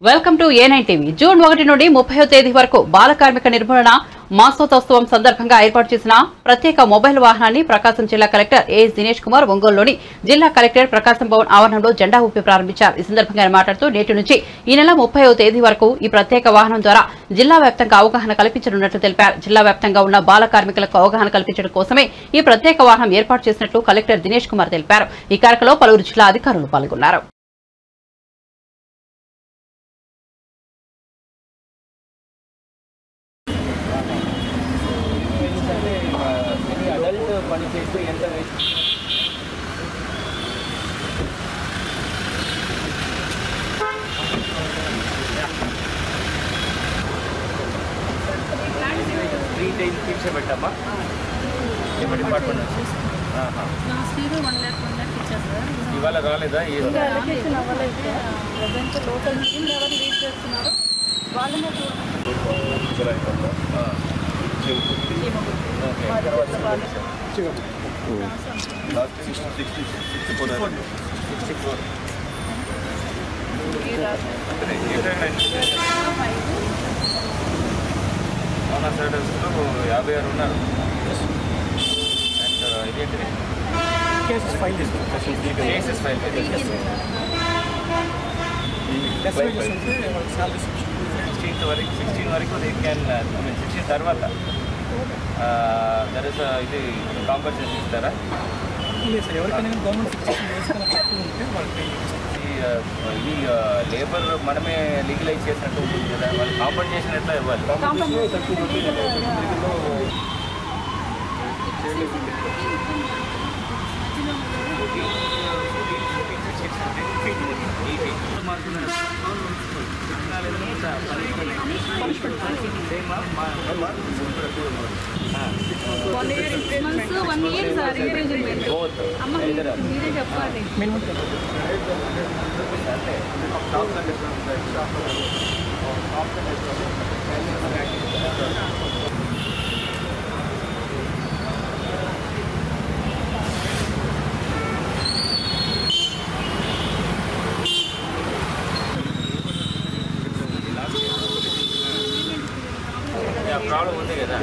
Welcome to A nine TV June ఒకటి నుండి ముప్పై తేదీ వరకు బాల కార్మిక నిర్మూలన మాసోత్సవం సందర్భంగా ఏర్పాటు చేసిన ప్రత్యేక మొబైల్ వాహనాన్ని ప్రకాశం జిల్లా కలెక్టర్ ఏ దినేష్ కుమార్ ఒంగోలులోని జిల్లా కలెక్టర్ ప్రకాశం భవన్ ఆవరణంలో జెండా ఊపి ప్రారంభించారు ఈ సందర్భంగా ఆయన మాట్లాడుతూ నేటి నుంచి ఈ నెల ముప్పై తేదీ వరకు ఈ ప్రత్యేక వాహనం ద్వారా జిల్లా వ్యాప్తంగా అవగాహన కల్పించనున్నట్లు తెలిపారు జిల్లా వ్యాప్తంగా ఉన్న బాల కార్మికులకు అవగాహన కల్పించడం కోసమే ఈ ప్రత్యేక వాహనం ఏర్పాటు చేసినట్లు కలెక్టర్ దినేష్ కుమార్ తెలిపారు ఈ కార్యక్రమంలో పలువురు జిల్లా అధికారులు పాల్గొన్నారు అడల్ట్ పని చేస్తే ఎంత త్రీ టైం ఫిక్స్ పెట్టమ్మా ఏమో డిపార్ట్మెంట్ వచ్చేసి ఆహా. Last year one lakh one lakh ఇచ్చారు సార్ ఇవాళ రాలేదా ఏ ఇంకా అప్లికేషన్ అవ్వలేదు ప్రజెంట్ లోకల్ టీమ్ ఎవరు లీడ్ చేస్తున్నారు వాళ్ళనే ఆ. ఓకే. సిక్స్టీ ఫోర్ అవునా సార్ యాభై ఆరు ఉన్నారు అండ్ ఇదేంటిది cases file cases file sixteenth వరకు సిక్స్టీన్ వరకు they can I mean sixteen తర్వాత దర్ ఇస్ ఇది కాంపన్సేషన్ ఇస్తారా లేదు సార్ ఎవరికైనా గవర్నమెంట్ ఫిక్సేషన్ చేసుకున్న తక్కువ ఉంటే వాళ్ళకి ఈ, ఆ, ఇది లేబర్ మనమే లీగలైజ్ చేసినట్టు ఉంటుంది కదా వాళ్ళు కాంపన్సేషన్ ఎట్లా ఇవ్వాలి one year months one year sir improvement అమ్మ మీరే చెప్పాలి మినిమం ప్రాబ్లం ఉంది కదా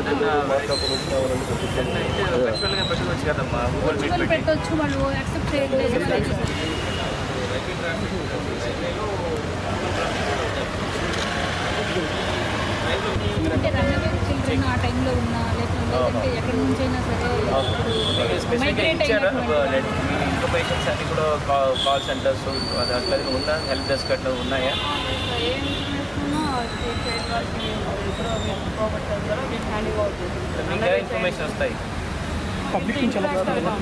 యాక్చువల్గా పెట్టుకోవచ్చు కదమ్మా గూగుల్ మీట్ వాళ్ళు పెట్టి పెట్టొచ్చు వాళ్ళు యాక్సెప్ట్ చేయట్లేదు అంటే రన్నవే చిల్డ్రన్ ఆ టైంలో ఉన్నా లేకుంటే ఎక్కడి నుంచి అయినా సరే స్పెసిఫిక్గా మైగ్రేట్ ఇచ్చారా అయినటువంటి మీ ఇన్ఫర్మేషన్స్ అన్ని కూడా కాల్ సెంటర్స్ అది అట్లా ఉందా హెల్ప్ డెస్క్ అట్లా ఉన్నాయా ఇంకా ఇన్ఫర్మేషన్ వస్తాయి పబ్లిక్ నుంచి ఎలా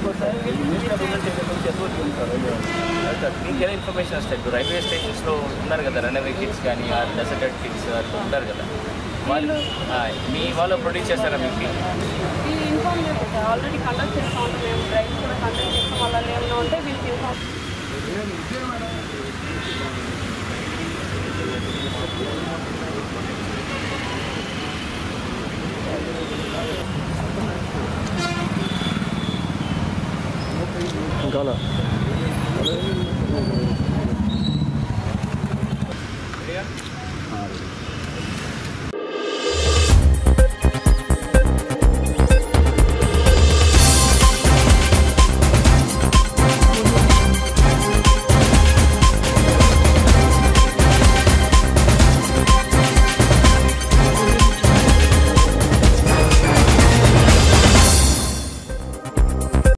మీకు ఎలా ఇన్ఫర్మేషన్ వస్తాయి ఇప్పుడు రైల్వే స్టేషన్స్లో ఉన్నారు కదా రన్అవే కిడ్స్ కానీ ఆ డెసర్టెడ్ కిడ్స్ అట్లా ఉంటారు కదా వాళ్ళు ఆ, మీ వాళ్ళు ప్రొడ్యూస్ చేస్తారా మీకు ఇన్ఫార్మ్ చేస్తే ఆల్రెడీ కండక్ట్ చేస్తూ ఉంటాం మేము డ్రైవ్ కూడా కండక్ట్ చేస్తాం వల్ల ఏమైనా ఉంటే వీళ్ళకి ఇన్ఫార్మ్ ఇంకా